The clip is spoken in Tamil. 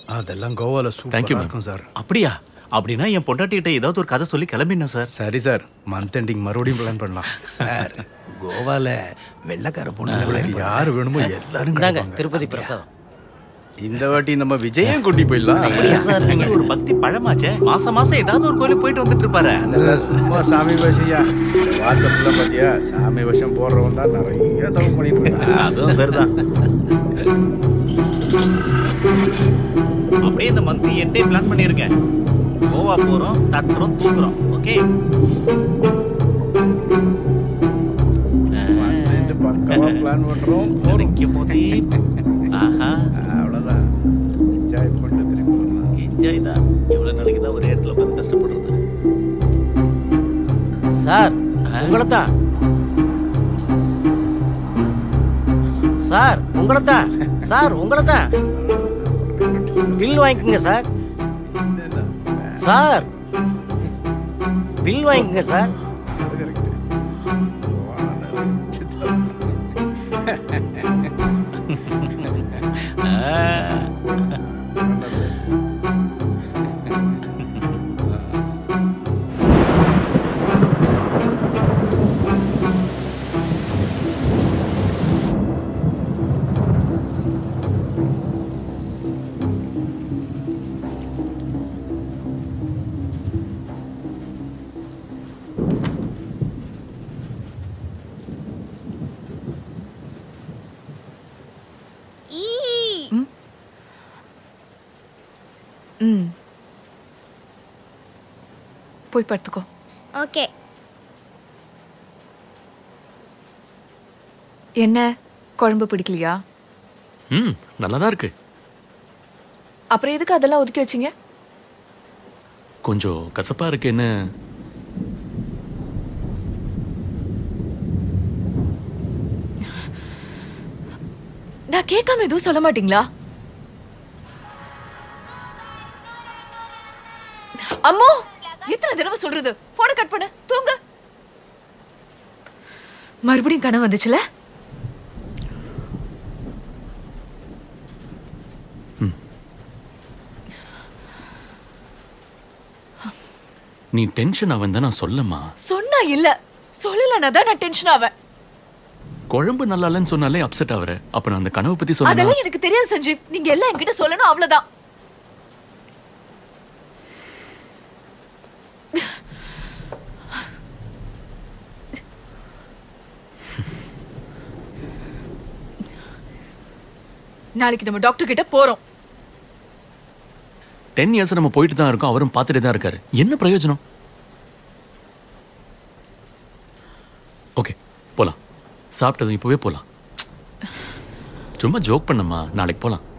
அதெல்லாம் கோவால Thank you, சூப்பரா ma'am. இருக்கும் சார் அப்படியா அப்படின்னா என் பொண்டாட்டிகிட்ட ஏதாவது ஒரு கதை சொல்லி கிளம்பிடணும் சார் சரி சார் மந்த் எண்டிங் மறுபடியும் பிளான் பண்ணலாம் சார் கோவால வெள்ளக்கார பொண்ணு உங்களுக்கு யார் வேணுமோ எல்லாரும் இந்தாங்க கிடைப்பாங்க. திருப்பதி பிரசாதம் இந்த வாட்டி நம்ம விஜயம் கூட்டி போயிடலாம் அப்படியா சார் எங்களுக்கு ஒரு பக்தி பழமாச்சே மாசம் மாசம் ஏதாவது ஒரு கோயிலுக்கு போயிட்டு வந்துட்டு இருப்பாரு அதெல்லாம் சும்மா சாமி வசையா வாட்ஸ்அப்ல பாத்தியா சாமி வருஷம் போடுறவன் தான் நிறைய தப்பு பண்ணிட்டு இருக்கான் அதுவும் சரிதான் அப்படியே இந்த மந்த் என்டே பிளான் பண்ணிருக்கேன் கோவா போறோம் தட்டுறோம் தூக்குறோம் ஓகே வந்துட்டு பக்காவா பிளான் பண்றோம் போறோம் நினைக்கும் போதே ஆஹா அவ்வளவுதான் என்ஜாய் பண்ணிட்டு திரும்பி வரலாம் என்ஜாய் தான் எவ்வளவு நாளைக்கு தான் ஒரே இடத்துல உட்காந்து கஷ்டப்படுறது சார் உங்களை தான் சார் உங்களை தான் சார் உங்களை தான் பில் வாங்கிக்கோங்க சார் சார் பில் வாங்கிக்கோங்க சார் அது கரெக்ட் ம் போய் படுத்துக்கோ ஓகே என்ன குழம்பு பிடிக்கலையா ம் நல்லா தான் இருக்கு அப்புறம் எதுக்கு அதெல்லாம் ஒதுக்கி வச்சீங்க கொஞ்சம் கசப்பா இருக்குன்னு நான் கேட்காம எதுவும் சொல்ல மாட்டீங்களா அம்மோ எத்தனை தடவை சொல்றது போன கட் பண்ணு தூங்க மறுபடியும் கனவு வந்துச்சுல நீ டென்ஷன் ஆவன் தான் நான் சொல்லமா சொன்னா இல்ல சொல்லலன்னா தான் நான் டென்ஷன் ஆவேன் குழம்பு நல்லா இல்லைன்னு சொன்னாலே அப்செட் ஆவற அப்ப நான் அந்த கனவை பத்தி சொன்னா அதெல்லாம் எனக்கு தெரியாது சஞ்சீவ் நீங்க எல்லாம் என்கிட்ட சொல்லணும் அவ்வளவுதான் நாளைக்கு நம்ம டாக்டர் கிட்ட போறோம் டென் இயர்ஸ் நம்ம போயிட்டு தான் இருக்கோம் அவரும் பார்த்துட்டே தான் இருக்காரு என்ன பிரயோஜனம் ஓகே போலாம் சாப்பிட்டதும் இப்பவே போலாம் சும்மா ஜோக் பண்ணம்மா நாளைக்கு போலாம்